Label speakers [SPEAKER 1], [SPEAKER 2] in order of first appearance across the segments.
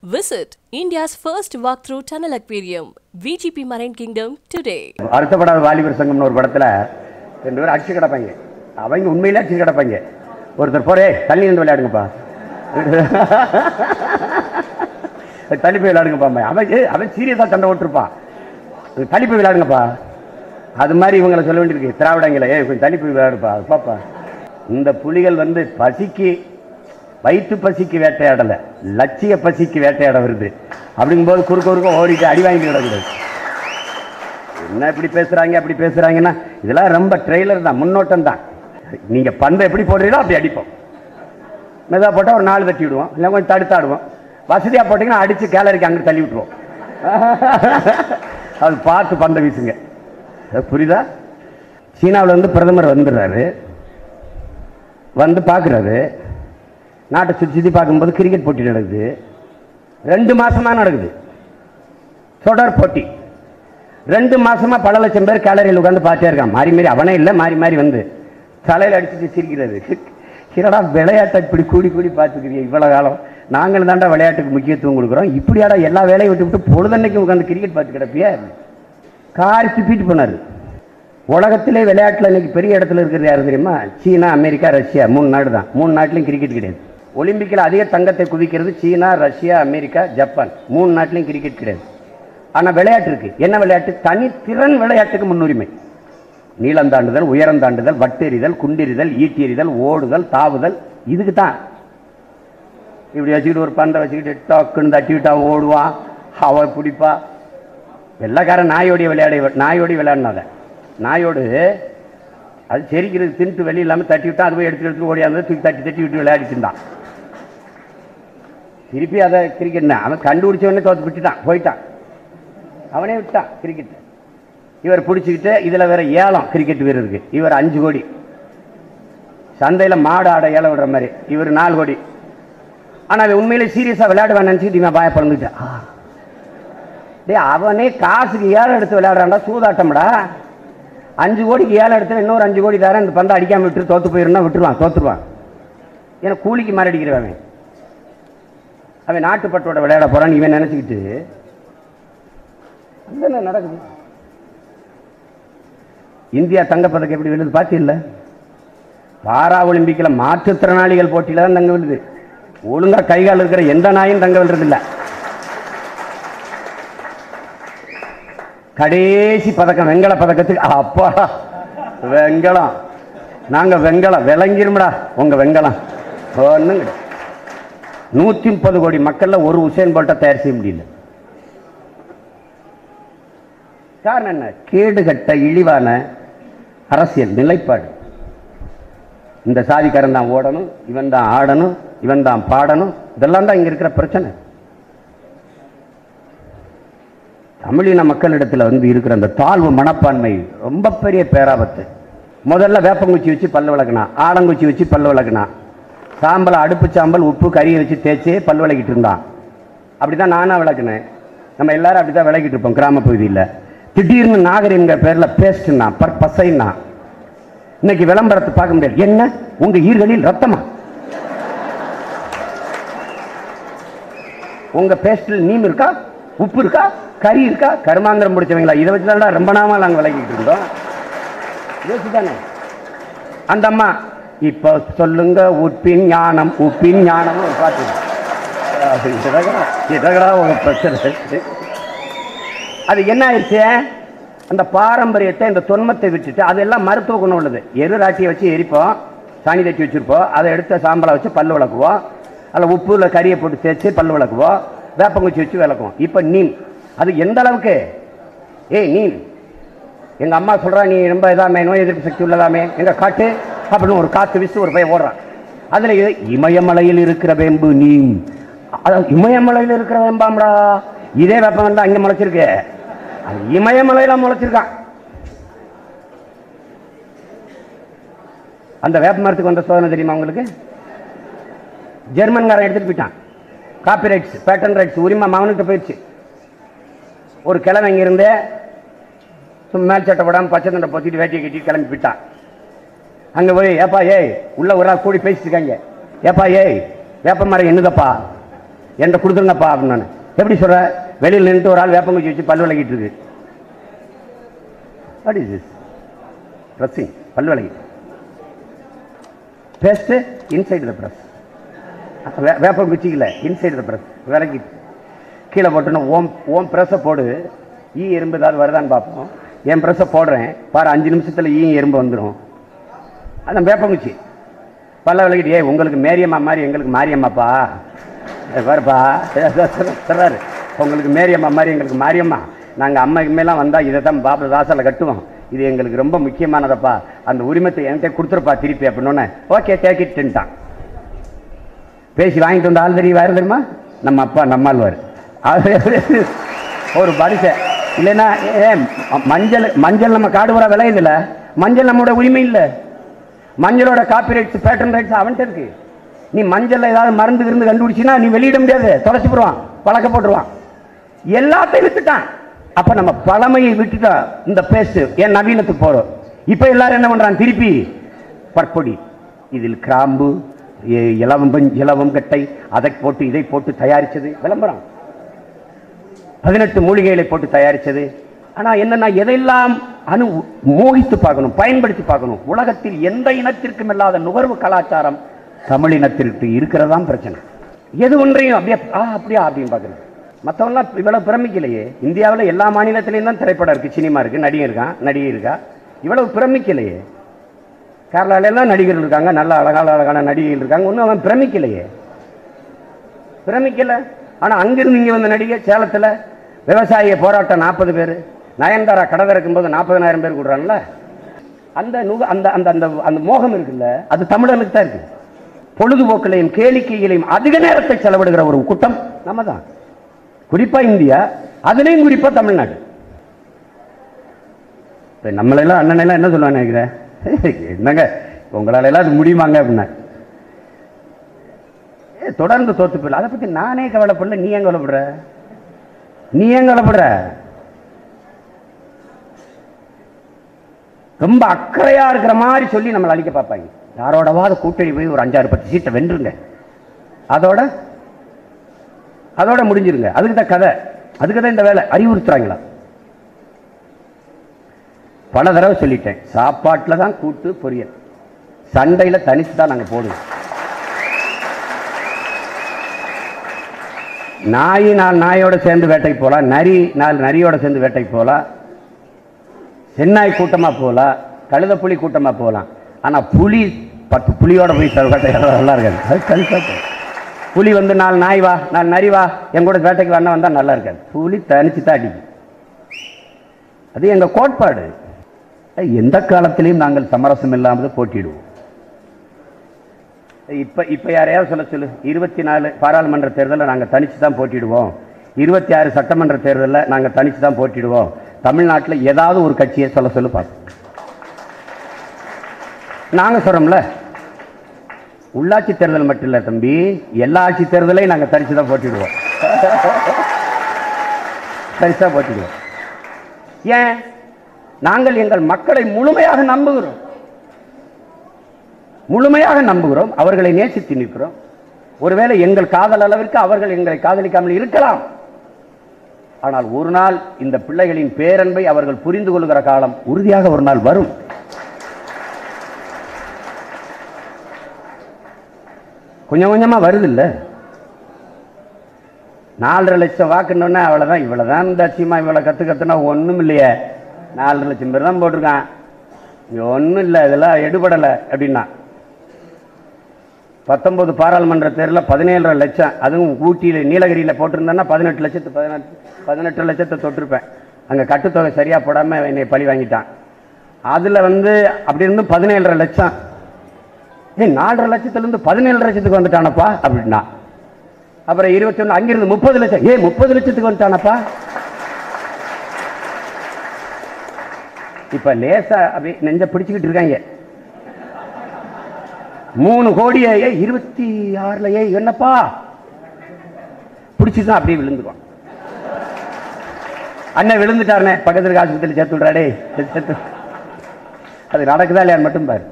[SPEAKER 1] Visit India's first walkthrough tunnel aquarium, VGP Marine Kingdom, today.
[SPEAKER 2] அறுத்தப்படாத வாலிபர் சங்கம்னு ஒரு படத்துல ரெண்டு பேரும் அடிச்சு கிடப்பாங்க அவங்க உண்மையிலே அடிச்சு கிடப்பாங்க ஒருத்தர் போறே தள்ளி நின்று விளையாடுங்கப்பா தள்ளி போய் விளையாடுங்கப்பா அவன் ஏய், அவன் சீரியஸாக சண்டை ஓட்டிருப்பான் தள்ளி போய் விளையாடுங்கப்பா அது மாதிரி இவங்களை சொல்ல வேண்டியிருக்கு திராவிடங்கள ஏய் கொஞ்சம் தள்ளி போய் விளையாடுப்பா பாப்பா இந்த புலிகள் வந்து பசிக்கு வயிற்று பசிக்கு வேட்டையாடலை லட்சிய பசிக்கு வேட்டையாட வருது அப்படிங்கும்போது குறுக்க குறுக்க ஓடிட்டு அடி வாங்கிட்டு கிடக்கூடாது என்ன இப்படி பேசுறாங்க அப்படி பேசுறாங்கன்னா இதெல்லாம் ரொம்ப ட்ரெய்லர் தான் முன்னோட்டம் தான் நீங்க பந்தை எப்படி போடுறீங்களோ அப்படி அடிப்போம் மெதா போட்டால் ஒரு நாலு தட்டி விடுவோம் இல்லை கொஞ்சம் தடுத்தாடுவோம் வசதியாக போட்டிங்கன்னா அடித்து கேலரிக்கு அங்கே தள்ளி விட்டுருவோம் அது பார்த்து பந்தை வீசுங்க அது புரியுதா சீனாவில் வந்து பிரதமர் வந்துடுறாரு வந்து பார்க்குறாரு நாட்டை சுற்றி சுற்றி பார்க்கும்போது கிரிக்கெட் போட்டி நடக்குது ரெண்டு மாசமா நடக்குது தொடர் போட்டி ரெண்டு மாசமா பல லட்சம் பேர் கேலரியில் உட்காந்து பார்த்தே இருக்கான் மாறி மாறி அவனே இல்லை மாறி மாறி வந்து தலையில் அடிச்சுட்டு சிரிக்கிறது கிரடா விளையாட்டை இப்படி கூடி கூடி பார்த்துக்கிறீங்க இவ்வளோ காலம் நாங்களும் தாண்டா விளையாட்டுக்கு முக்கியத்துவம் கொடுக்குறோம் இப்படியாடா எல்லா வேலையும் விட்டு விட்டு பொழுதன்னைக்கு உட்காந்து கிரிக்கெட் பார்த்து கிடப்பியா காரி துப்பிட்டு போனார் உலகத்திலே விளையாட்டில் இன்னைக்கு பெரிய இடத்துல இருக்கிறது யாரு தெரியுமா சீனா அமெரிக்கா ரஷ்யா மூணு நாடு தான் மூணு நாட்டிலையும் கிரிக்கெட் கிடையாது ஒலிம்பிக்கில் அதிக தங்கத்தை குவிக்கிறது சீனா ரஷ்யா அமெரிக்கா ஜப்பான் மூணு நாட்டிலையும் கிரிக்கெட் கிடையாது ஆனால் விளையாட்டு இருக்கு என்ன விளையாட்டு தனித்திறன் விளையாட்டுக்கு முன்னுரிமை நீளம் தாண்டுதல் உயரம் தாண்டுதல் வட்டெறிதல் குண்டெறிதல் ஈட்டியெறிதல் ஓடுதல் தாவுதல் இதுக்கு தான் இப்படி வச்சுக்கிட்டு ஒரு பந்தை வச்சுக்கிட்டு டக்குன்னு தட்டி விட்டா ஓடுவான் அவ பிடிப்பா வெள்ளக்காரன் நாயோடைய விளையாட நாயோடி விளையாடினாத நாயோடு அது செரிக்கிறது தின்ட்டு வெளியே இல்லாமல் தட்டி விட்டா அது போய் எடுத்து எடுத்து ஓடியாந்து தூக்கி தட்டி தட்டி விட்டு விளையாடிட்டு இருந்தான் திருப்பி அதை கிரிக்கெட் அவன் கண்டுபிடிச்சவனே தோத்து விட்டுட்டான் போயிட்டான் அவனே விட்டான் கிரிக்கெட் இவர் பிடிச்சிக்கிட்டு இதில் வேற ஏலம் கிரிக்கெட் வீரருக்கு இவர் அஞ்சு கோடி சந்தையில் மாடு ஆட ஏலம் விடுற மாதிரி இவர் நாலு கோடி ஆனால் அவன் உண்மையிலே சீரியஸாக விளையாடுவான் நினச்சிக்கிட்டு இவன் பாய பிறந்துட்டான் டேய் அவனே காசுக்கு ஏலம் எடுத்து விளையாடுறான்டா சூதாட்டம்டா அஞ்சு கோடிக்கு ஏலம் எடுத்து இன்னொரு அஞ்சு கோடி தரேன் இந்த பந்தை அடிக்காம விட்டு தோத்து போயிருந்தா விட்டுருவான் தோத்துருவான் ஏன்னா கூலிக்கு மாறி அடிக்கிறவன் அவன் அவன் நாட்டுப்பட்டோட விளையாட போறான்னு இவன் நினைச்சுக்கிட்டு அதுதானே நடக்குது இந்தியா தங்கப்பதக்கம் எப்படி விழுது பார்த்து இல்லை பாரா ஒலிம்பிக்கில் மாற்றுத்திறனாளிகள் போட்டியில தான் தங்க விழுது ஒழுங்கா கைகால் இருக்கிற எந்த நாயும் தங்க விழுறது இல்லை கடைசி பதக்கம் வெங்கல பதக்கத்துக்கு அப்பா வெங்கலம் நாங்க வெங்கலம் விளங்கிரும்டா உங்க வெங்கலம் ஒண்ணுங்க நூத்தி முப்பது கோடி மக்கள்ல ஒரு உசேன் போல்ட்டை தயார் செய்ய முடியல காரணம் என்ன கேடுகட்ட இழிவான அரசியல் நிலைப்பாடு இந்த சாதிக்காரன் தான் ஓடணும் இவன் தான் ஆடணும் இவன் தான் பாடணும் இதெல்லாம் தான் இங்க இருக்கிற பிரச்சனை தமிழின மக்களிடத்தில் வந்து இருக்கிற அந்த தாழ்வு மனப்பான்மை ரொம்ப பெரிய பேராபத்து முதல்ல வேப்பங்குச்சி வச்சு பல்லு விளக்குனா ஆலங்குச்சி வச்சு பல்லு விளக்குனா சாம்பலை அடுப்பு சாம்பல் உப்பு கறியை வச்சு தேய்ச்சே பல் விளக்கிட்டு இருந்தான் அப்படிதான் நானா விளக்குனேன் நம்ம எல்லாரும் அப்படிதான் விளக்கிட்டு இருப்போம் கிராம பகுதியில் திடீர்னு நாகரிக பேர்ல பேஸ்ட்னா பர் பசைன்னா இன்னைக்கு விளம்பரத்தை பார்க்க முடியாது என்ன உங்க ஈர்களில் ரத்தமா உங்க பேஸ்டில் நீம் இருக்கா உப்பு இருக்கா கறி இருக்கா கருமாந்திரம் பிடிச்சவங்களா இதை வச்சு தான் ரொம்ப நாம நாங்கள் விளக்கிட்டு இருந்தோம் யோசிதானே அந்த அம்மா இப்போ சொல்லுங்க உப்பின் ஞானம் உப்பின் ஞானம் ஒரு பாட்டு அது இதகடா இதகடா உங்க பிரச்சனை அது என்ன ஆயிடுச்சு அந்த பாரம்பரியத்தை இந்த தொன்மத்தை விட்டுட்டு அதெல்லாம் மருத்துவ குணம் உள்ளது எரு ராட்டியை வச்சு எரிப்போம் சாணி தட்டி வச்சிருப்போம் அதை எடுத்த சாம்பலை வச்சு பல்லு விளக்குவோம் அதில் உப்புல கறியை போட்டு தேய்ச்சி பல்லு விளக்குவோம் வேப்பங்குச்சி வச்சு விளக்குவோம் இப்போ நீம் அது எந்த அளவுக்கு ஏய் நீம் எங்க அம்மா சொல்றா நீ ரொம்ப இதாமே நோய் எதிர்ப்பு சக்தி உள்ளதாமே எங்க காட்டு அப்படின்னு ஒரு காத்து விசு ஒரு பையன் ஓடுறான் அதுல இது இமயமலையில் இருக்கிற வேம்பு நீம் அதாவது இமயமலையில் இருக்கிற வேம்பாம்டா இதே வேப்பம் தான் அங்க முளைச்சிருக்கு அது இமயமலையில முளைச்சிருக்கான் அந்த வேப்ப மரத்துக்கு வந்த சோதனை தெரியுமா உங்களுக்கு ஜெர்மன்காரன் எடுத்துட்டு போயிட்டான் காப்பி ரைட்ஸ் பேட்டன் ரைட்ஸ் உரிமை மகனுக்கு போயிடுச்சு ஒரு கிழமை இங்கிருந்து சும்மா மேல் சட்டை போடாமல் பச்சை தண்டை பொத்திட்டு வேட்டியை கட்டிட்டு கிளம்பி போயிட்டான் அங்கே போய் ஏப்பா ஏய் உள்ள ஒரு ஆள் கூடி பேசிட்டு இருக்காங்க ஏப்பா ஏய் வேப்ப மரம் என்னதப்பா என்கிட்ட கொடுத்துருங்கப்பா அப்படின்னு நான் எப்படி சொல்ற வெளியில் நின்றுட்டு ஒரு ஆள் வேப்பங்குச்சி வச்சு பல் விளக்கிட்டு இருக்கு வாட் இஸ் திஸ் ட்ரெஸ்ஸிங் பல் விளக்கிட்டு பேஸ்ட்டு இன்சைடு த ப்ரெஸ் வேப்பங்குச்சி இல்லை இன்சைடு த ப்ரெஸ் விளக்கிட்டு கீழே போட்டோன்னா ஓம் ஓம் ப்ரெஸ்ஸை போடு ஈ எறும்பு ஏதாவது வருதான்னு பார்ப்போம் என் ப்ரெஸ்ஸை போடுறேன் பாரு அஞ்சு நிமிஷத்தில் ஈ எறும்பு வந்துடும் அதான் வேப்பங்குச்சி பல்ல விளக்கிட்டு ஏய் உங்களுக்கு மேரியம்மா மாதிரி எங்களுக்கு மாரியம்மாப்பா ஏ, பாருப்பா சொல்கிறாரு உங்களுக்கு மேரியம்மா மாதிரி எங்களுக்கு மாரியம்மா நாங்கள் அம்மா இம்மையெல்லாம் வந்தால் இதை தான் பாபு தாசலில் கட்டுவோம் இது எங்களுக்கு ரொம்ப முக்கியமானதப்பா அந்த உரிமத்தை என்கிட்ட கொடுத்துருப்பா திருப்பி அப்படின்னோடனே ஓகே டேக் இட்டுன்ட்டான் பேசி வாங்கிட்டு வந்த ஆள் தெரிய வேறு தெரியுமா நம்ம அப்பா நம்மாழ்வார் அவர் ஒரு மனுஷன் இல்லைன்னா ஏ மஞ்சள் மஞ்சள் நம்ம காடு வர விளையுதுல மஞ்சள் நம்மளோட உரிமை இல்லை மஞ்சளோட காப்பி ரைட்ஸ் பேட்டன் ரைட்ஸ் அவன்கிட்ட இருக்கு நீ மஞ்சள்ல ஏதாவது மருந்து இருந்து கண்டுபிடிச்சினா நீ வெளியிட முடியாது தொலைச்சு போடுவான் பழக்க போட்டுருவான் எல்லாத்தையும் விட்டுட்டான் அப்ப நம்ம பழமையை விட்டுட்டா இந்த பேஸ்ட் ஏன் நவீனத்துக்கு போறோம் இப்ப எல்லாரும் என்ன பண்றான் திருப்பி பற்பொடி இதில் கிராம்பு எ- இலவம் பஞ்- இலவம் கட்டை அதை போட்டு இதை போட்டு தயாரிச்சது விளம்பரம் பதினெட்டு மூலிகைகளை போட்டு தயாரிச்சது ஆனா என்னன்னா எதையெல்லாம் அணு மோகித்து பார்க்கணும் பயன்படுத்தி பார்க்கணும் உலகத்தில் எந்த இனத்திற்கும் இல்லாத நுகர்வு கலாச்சாரம் தமிழ் இனத்திற்கு இருக்கிறதாம் பிரச்சனை எது ஒன்றையும் அப்படியே ஆ அப்படியா அப்படின்னு பார்க்குறது மற்றவங்களாம் இவ்வளவு பிரமிக்கலையே இந்தியாவில் எல்லா மாநிலத்திலையும் தான் திரைப்படம் இருக்கு சினிமா இருக்கு நடிகை இருக்கான் நடிகை இருக்கா இவ்வளவு பிரமிக்கலையே கேரளால எல்லாம் நடிகர்கள் இருக்காங்க நல்ல அழகான அழகான நடிகைகள் இருக்காங்க ஒன்றும் அவன் பிரமிக்கலையே பிரமிக்கல ஆனா அங்கிருந்து இங்க வந்த நடிகை சேலத்துல விவசாய போராட்டம் நாற்பது பேர் நயன்தாரா கடை திறக்கும் போது நாற்பதனாயிரம் பேர் கூடுறான்ல அந்த நுக அந்த அந்த அந்த அந்த மோகம் இருக்குல்ல அது தமிழனுக்கு தான் இருக்கு பொழுதுபோக்கிலையும் கேளிக்கையிலையும் அதிக நேரத்தை செலவிடுகிற ஒரு கூட்டம் நம்ம தான் குறிப்பா இந்தியா அதுலயும் குறிப்பா தமிழ்நாடு இப்ப நம்மளெல்லாம் அண்ணனெல்லாம் என்ன சொல்லுவாங்க நினைக்கிறேன் என்னங்க உங்களால எல்லாம் அது முடியுமாங்க அப்படின்னா ஏ, தொடர்ந்து தோத்து போயிடல அதை பத்தி நானே கவலைப்படல நீ ஏன் கவலைப்படுற நீ ஏன் கவலைப்படுற ரொம்ப அக்கறையா இருக்கிற மாதிரி சொல்லி நம்மளை அழிக்க பார்ப்பாங்க யாரோடவாத கூட்டணி போய் ஒரு அஞ்சாறு பத்து சீட்டை வென்றுங்க அதோட அதோட முடிஞ்சிருங்க அதுக்கு தான் கதை அதுக்கு தான் இந்த வேலை அறிவுறுத்துறாங்களா பல தடவை சொல்லிட்டேன் சாப்பாட்டில் தான் கூட்டு பொரியல் சண்டையில் தனித்து தான் நாங்கள் போடுவோம் நாய் நாலு நாயோட சேர்ந்து வேட்டைக்கு போகலாம் நரி நாலு நரியோட சேர்ந்து வேட்டைக்கு போகலாம் சென்னாய் கூட்டமாக போகலாம் கழுத புலி கூட்டமாக போகலாம் ஆனால் புலி பத்து புலியோட போய் ச- வேட்டை நல்லா இருக்காது அது தனிச்சா போகும். புலி வந்து நாலு நாய் வா நாலு நரி வா என் கூட வேட்டைக்கு வேணா வந்தால் நல்லா இருக்காது புலி தனிச்சு தான் அடிக்கும் அது எங்கள் கோட்பாடு எந்த காலத்திலையும் நாங்கள் சமரசம் இல்லாமல் போட்டியிடுவோம் இப்ப இப்ப யாரையாவது சொல்ல சொல்லு இருபத்தி நாலு பாராளுமன்ற தேர்தலில் நாங்க தனிச்சு தான் போட்டிடுவோம் இருபத்தி ஆறு சட்டமன்ற தேர்தலில் நாங்க தனிச்சு தான் போட்டிடுவோம் தமிழ்நாட்டில் ஏதாவது ஒரு கட்சியை சொல்ல சொல்லு பார்ப்போம் நாங்க சொல்றோம்ல உள்ளாட்சி தேர்தல் மட்டும் இல்ல தம்பி எல்லா ஆட்சி தேர்தலையும் நாங்க தனிச்சு தான் போட்டிடுவோம் தனிச்சா போட்டிடுவோம் ஏன் நாங்கள் எங்கள் மக்களை முழுமையாக நம்புகிறோம் முழுமையாக நம்புகிறோம் அவர்களை நேசித்து நிற்கிறோம் ஒருவேளை எங்கள் காதல் அளவிற்கு அவர்கள் எங்களை காதலிக்காமல் இருக்கலாம் ஆனால் ஒரு நாள் இந்த பிள்ளைகளின் பேரன்பை அவர்கள் புரிந்து கொள்கிற காலம் உறுதியாக ஒரு நாள் வரும் கொஞ்சம் கொஞ்சமா வருது இல்ல நாலரை லட்சம் வாக்குன்னொன்னே அவ்வளவுதான் இவ்வளவுதான் இந்த அச்சியமா இவ்வளவு கத்து கத்துனா ஒண்ணும் இல்லையே நாலரை லட்சம் பேர் தான் போட்டிருக்கான் இங்க ஒண்ணும் இல்லை இதெல்லாம் எடுபடலை அப்படின்னா பத்தொன்பது பாராளுமன்ற தேர்தலில் பதினேழரை லட்சம் அதுவும் ஊட்டியில் நீலகிரியில் போட்டிருந்தேன்னா பதினெட்டு லட்சத்து பதினெட்டு பதினெட்டு லட்சத்தை தொட்டிருப்பேன் அங்கே கட்டுத்தொகை சரியாக போடாமல் என்னை பழி வாங்கிட்டான் அதில் வந்து அப்படி இருந்து பதினேழரை லட்சம் ஏய் நாலரை லட்சத்துலேருந்து பதினேழு லட்சத்துக்கு வந்துட்டானப்பா அப்படின்னா அப்புறம் இருபத்தி ஒன்று அங்கிருந்து முப்பது லட்சம் ஏய் முப்பது லட்சத்துக்கு வந்துட்டானப்பா இப்ப லேசா அப்படியே நெஞ்ச பிடிச்சுக்கிட்டு இருக்காங்க மூணு கோடியே ஏய், இருபத்தி ஆறுல ஏய் என்னப்பா பிடிச்சுதான் அப்படியே விழுந்துருவான் அண்ணன் விழுந்துட்டாருனே பக்கத்துல இருக்க ஆஸ்பத்திரி சேர்த்து விடுறாடே சேர்த்து அது நடக்குதா இல்லையான்னு மட்டும் பாரு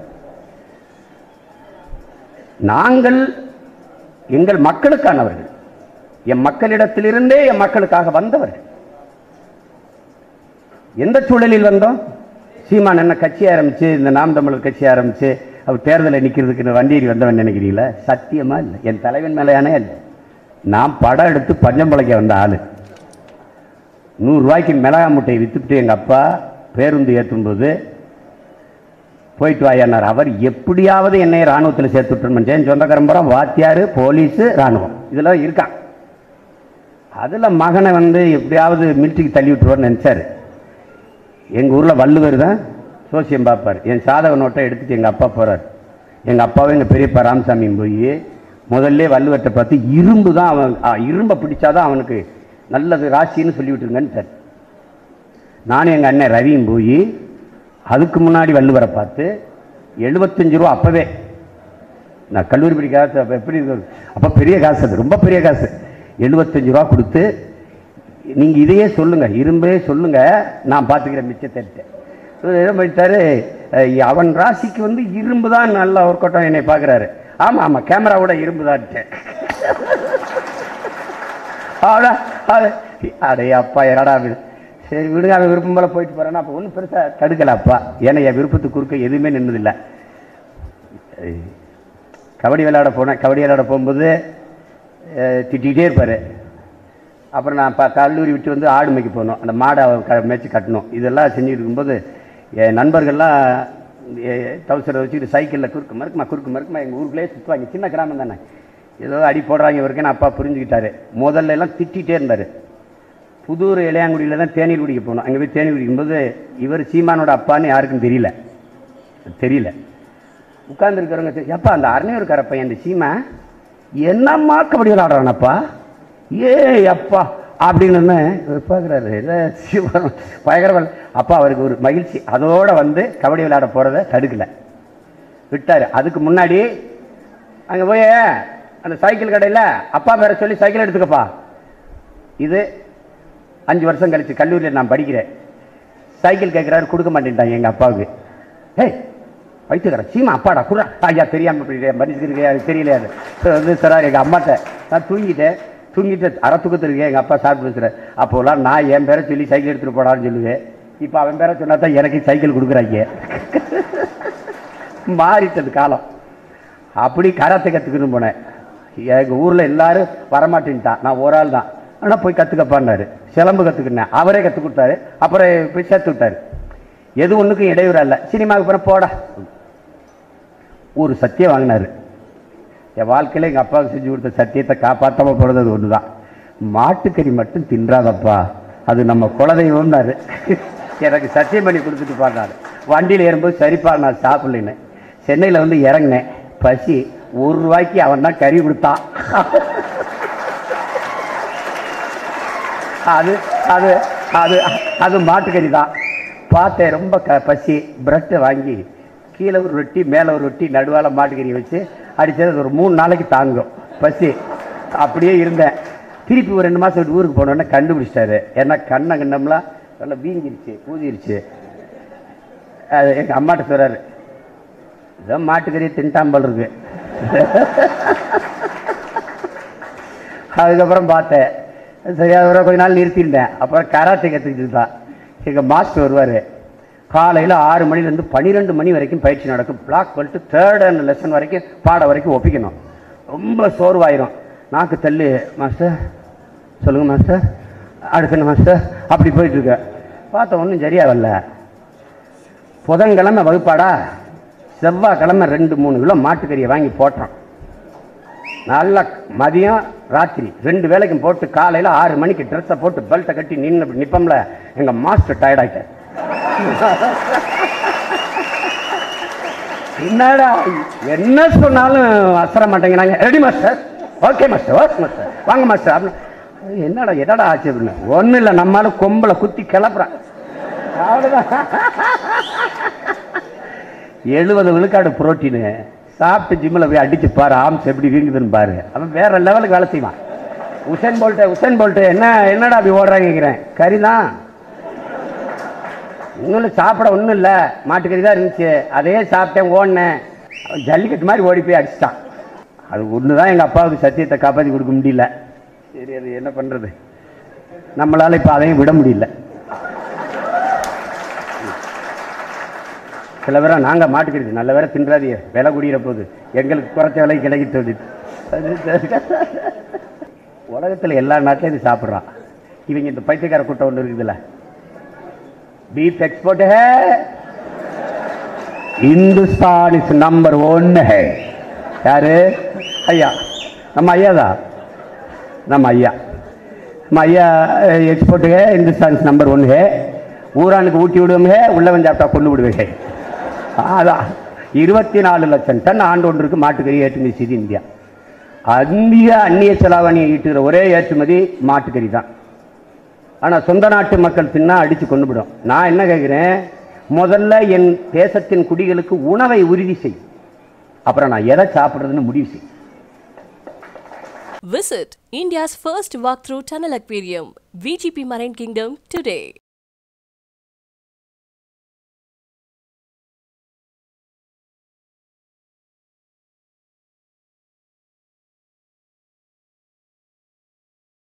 [SPEAKER 2] நாங்கள் எங்கள் மக்களுக்கானவர்கள் என் மக்களிடத்திலிருந்தே என் மக்களுக்காக வந்தவர்கள் எந்த சூழலில் வந்தோம் சீமான் என்ன கட்சி ஆரம்பிச்சு இந்த நாம் தமிழர் கட்சி ஆரம்பிச்சு அவர் தேர்தலில் நிற்கிறதுக்கு வண்டி ஏறி வந்தவன் நினைக்கிறீங்களா சத்தியமா இல்லை என் தலைவன் மேலையானே இல்லை நான் படம் எடுத்து பஞ்சம்பளைக்க வந்த ஆளு நூறு ரூபாய்க்கு மிளகா முட்டையை வித்துட்டு எங்க அப்பா பேருந்து ஏற்றும்போது போயிட்டு வாயானார் அவர் எப்படியாவது என்னை ராணுவத்தில் சேர்த்து விட்டுருமன் என் சொந்தக்காரம்பரம் வாத்தியார் போலீஸு ராணுவம் இதெல்லாம் இருக்கான் அதில் மகனை வந்து எப்படியாவது மிலிட்ரிக்கு தள்ளி விட்டுருவார்னு நினச்சாரு எங்கள் ஊரில் வள்ளுவர் தான் சோசியம் பார்ப்பார் என் சாதக நோட்டை எடுத்துட்டு எங்கள் அப்பா போகிறார் எங்கள் அப்பாவும் எங்கள் பெரியப்பா ராமசாமியும் போய் முதல்ல வள்ளுவர்கிட்ட பார்த்து இரும்பு தான் அவன் ஆ, இரும்பை பிடிச்சாதான் அவனுக்கு நல்லது ராசின்னு சொல்லி விட்டுருங்கன்னு சார் நானும் எங்கள் அண்ணன் ரவியும் போய் அதுக்கு முன்னாடி வள்ளுவரை பார்த்து எழுபத்தஞ்சு ரூபா அப்போவே நான் கல்லூரி படிக்காத அப்போ எப்படி இருக்கு அப்போ பெரிய காசு அது ரொம்ப பெரிய காசு எழுபத்தஞ்சு ரூபா கொடுத்து நீங்கள் இதையே சொல்லுங்க இரும்பே சொல்லுங்க நான் பார்த்துக்கிறேன் மிச்சத்தை என்ன பண்ணிட்டாரு அஹ் அவன் ராசிக்கு வந்து இரும்பு தான் நல்லா ஒர்க் அவுட் என்னை பார்க்குறாரு ஆமாம் ஆமாம் கேமராவோட இரும்பு தான் அடா அது அடே அப்பா என்னடா இது சரி விடுங்க அவன் விருப்பம் போல போயிட்டு போறானா அப்போ ஒன்றும் பெருசாக தடுக்கல அப்பா ஏன்னா என் விருப்பத்துக்கு குறுக்க எதுவுமே நின்னதில்லை அஹ் கபடி விளையாட போனேன் கபடி விளையாட போகும்போது அஹ் திட்டிகிட்டே இருப்பார் அப்புறம் நான் ப கல்லூரி விட்டு வந்து ஆடு மேய்க்க போனோம் அந்த மாடை க மேய்ச்சி கட்டணும் இதெல்லாம் செஞ்சுட்டு இருக்கும்போது என் நண்பர்கள்லாம் டவுசரை வச்சுக்கிட்டு சைக்கிளில் குறுக்கு மறுக்குமா குறுக்கு மறுக்குமா எங்கள் ஊருக்குள்ளேயே சுற்றுவாங்க சின்ன கிராமம் தானே ஏதோ அடி போடுறாங்க இவருக்குன்னு அப்பா புரிஞ்சுக்கிட்டாரு முதல்ல எல்லாம் திட்டிகிட்டே இருந்தார் புதூர் இளையாங்குடியில் தான் தேநீர் குடிக்க போனோம் அங்கே போய் தேநீர் குடிக்கும்போது இவர் சீமானோட அப்பான்னு யாருக்கும் தெரியல தெரியல உட்கார்ந்துருக்கிறவங்க எப்பா அந்த அரணையூர்கார பையன் அந்த சீமா என்னம்மா கபடி விளாடுறானப்பா ஏ அப்பா அப்படின்னு இவர் பார்க்குறாரு பயங்கர அப்பா அவருக்கு ஒரு மகிழ்ச்சி அதோட வந்து கபடி விளையாட போகிறத தடுக்கல விட்டார் அதுக்கு முன்னாடி அங்கே போய் அந்த சைக்கிள் கடையில் அப்பா பேரை சொல்லி சைக்கிள் எடுத்துக்கப்பா இது அஞ்சு வருஷம் கழிச்சு கல்லூரியில் நான் படிக்கிறேன் சைக்கிள் கேட்குறாரு கொடுக்க மாட்டேன்ட்டாங்க எங்கள் அப்பாவுக்கு ஏய் வைத்துக்கிறேன் சீமா அப்பாடா குடுறா ஐயா தெரியாமல் போயிட்டேன் மனுஷருக்கு அது தெரியலையா அது சரி, வந்து சார் எங்கள் அம்மாட்ட நான் தூங்கிட்டேன் தூங்கிட்டு அரை தூக்கத்தில் இருக்கேன் எங்கள் அப்பா சாப்பிட்டு பேசுகிறேன் அப்போலாம் நான் என் பேரை சொல்லி சைக்கிள் எடுத்துகிட்டு போடான்னு சொல்லுவேன் இப்போ அவன் பேரை சொன்னா தான் எனக்கு சைக்கிள் கொடுக்குறாங்க மாறிட்டது காலம் அப்படி கராத்தே கற்றுக்கணும் போனேன் எங்கள் ஊரில் எல்லாரும் வரமாட்டேன்ட்டான் நான் ஒரு ஆள் தான் ஆனால் போய் கற்றுக்கப்பான்னாரு சிலம்பு கற்றுக்கினேன் அவரே கற்றுக் கொடுத்தாரு அப்புறம் போய் சேர்த்து விட்டாரு எது ஒன்றுக்கும் இடையூறா இல்லை சினிமாவுக்கு போனால் போடா ஒரு சத்தியம் வாங்கினாரு என் வாழ்க்கையில் எங்கள் அப்பாவுக்கு செஞ்சு கொடுத்த சத்தியத்தை காப்பாற்றாம போகிறது அது ஒன்று தான் மாட்டுக்கறி மட்டும் தின்றாதப்பா அது நம்ம குலதெய்வம்னாரு எனக்கு சத்தியம் பண்ணி கொடுத்துட்டு பாடினாரு வண்டியில் ஏறும்போது சரிப்பா நான் சாப்பிடலைன்னு சென்னையில் வந்து இறங்கினேன் பசி ஒரு ரூபாய்க்கு அவன் தான் கறி கொடுத்தான் அது அது அது அது மாட்டுக்கறி தான் பார்த்தேன் ரொம்ப க பசி பிரெட்டை வாங்கி கீழே ஒரு ரொட்டி மேலே ஒரு ரொட்டி நடுவால் மாட்டுக்கறி வச்சு அடித்தது அது ஒரு மூணு நாளைக்கு தாங்கும் பசி அப்படியே இருந்தேன் திருப்பி ஒரு ரெண்டு மாதம் விட்டு ஊருக்கு போனோடனே கண்டுபிடிச்சிட்டாரு ஏன்னா கண்ணை கண்ணம்லாம் நல்லா வீங்கிருச்சு ஊதிருச்சு அது எங்கள் அம்மாட்ட சொல்கிறாரு இதோ மாட்டுக்கறி தின்ட்டாம்பல் இருக்கு அதுக்கப்புறம் பார்த்தேன் சரி அதுக்கப்புறம் கொஞ்ச நாள் நிறுத்தியிருந்தேன் அப்புறம் கராத்தே கற்றுக்கிட்டு இருந்தான் எங்கள் மாஸ்டர் வருவார் காலையில் ஆறு மணிலேருந்து பன்னிரெண்டு மணி வரைக்கும் பயிற்சி நடக்கும் black belt third and lesson வரைக்கும் பாடம் வரைக்கும் ஒப்பிக்கணும் ரொம்ப சோர்வாயிரும் நாக்கு தள்ளி மாஸ்டர் சொல்லுங்கள் மாஸ்டர் அடுத்த மாஸ்டர் அப்படி போயிட்டுருக்க பார்த்தா ஒன்றும் சரியா வரல புதன்கிழமை வகுப்பாடா செவ்வாய்க்கிழமை ரெண்டு மூணு கிலோ மாட்டுக்கறியை வாங்கி போட்டான் நல்லா மதியம் ராத்திரி ரெண்டு வேலைக்கும் போட்டு காலையில் ஆறு மணிக்கு ட்ரெஸ்ஸை போட்டு பெல்ட்டை கட்டி நின்று நிப்பம்ல எங்கள் மாஸ்டர் டயர்டாயிட்டார் என்னடா என்ன சொன்னாலும் அசர மாட்டேங்கிறாங்க ready master okay master okay master வாங்க மாஸ்டர் அப்படின்னு என்னடா என்னடா ஆச்சு அப்படின்னு ஒன்றும் இல்லை நம்மளால கொம்பளை குத்தி கிளப்புறான் அவ்வளோதான் எழுபது விழுக்காடு புரோட்டீனு சாப்பிட்டு ஜிம்மில் போய் அடிச்சு பாரு ஆம்ஸ் எப்படி வீங்குதுன்னு பாரு அவன் வேற லெவலுக்கு வேலை செய்வான் உசேன் போல்ட்டு உசேன் போல்ட்டு என்ன என்னடா அப்படி ஓடுறாங்க கேட்குறேன் கறி தான் இன்னொன்று சாப்பிட ஒன்றும் இல்லை மாட்டுக்கறி தான் இருந்துச்சு அதே சாப்பிட்டேன் ஓடினேன் அவன் ஜல்லிக்கட்டு மாதிரி ஓடி போய் அடிச்சிட்டான் அது ஒன்று தான் எங்கள் அப்பாவுக்கு சத்தியத்தை காப்பாற்றி கொடுக்க முடியல சரி அது என்ன பண்றது நம்மளால இப்ப அதையும் விட முடியல சில பேரா நாங்க மாட்டுக்கிறது நல்ல வேற தின்றாதிய விலை குடிக்கிற போது எங்களுக்கு குறைச்ச விலை கிடைக்கிட்டு உலகத்துல எல்லா நாட்டிலும் இது சாப்பிட்றான் இவங்க இந்த பைத்தியக்கார கூட்டம் ஒன்று இருக்குதுல்ல பீஃப் எக்ஸ்போர்ட் है இந்துஸ்தான் இஸ் நம்பர் ஒன் है யாரு ஐயா நம்ம ஐயா தான் நம்ம ஐயா நம்ம ஐயா எக்ஸ்போர்ட் है हिंदुस्तान इस नंबर वन है ஊரானுக்கு ஊட்டி விடுவோம் है உள்ளவன் சாப்பிட்டா கொண்டு விடுவேன் அதான் இருபத்தி நாலு லட்சம் டன் ஆண்டு ஒன்றுக்கு மாட்டுக்கறி ஏற்றுமதி செய்து இந்தியா அதிக அந்நிய செலாவணியை ஈட்டுகிற ஒரே ஏற்றுமதி மாட்டுக்கறி தான் ஆனால் சொந்த நாட்டு மக்கள் தின்னா அடித்து கொண்டு விடும் நான் என்ன கேட்குறேன் முதல்ல என் தேசத்தின் குடிகளுக்கு உணவை உறுதி செய் அப்புறம் நான் எதை சாப்பிட்றதுன்னு முடிவு செய்
[SPEAKER 1] Visit India's first walkthrough tunnel aquarium, VGP Marine Kingdom, today.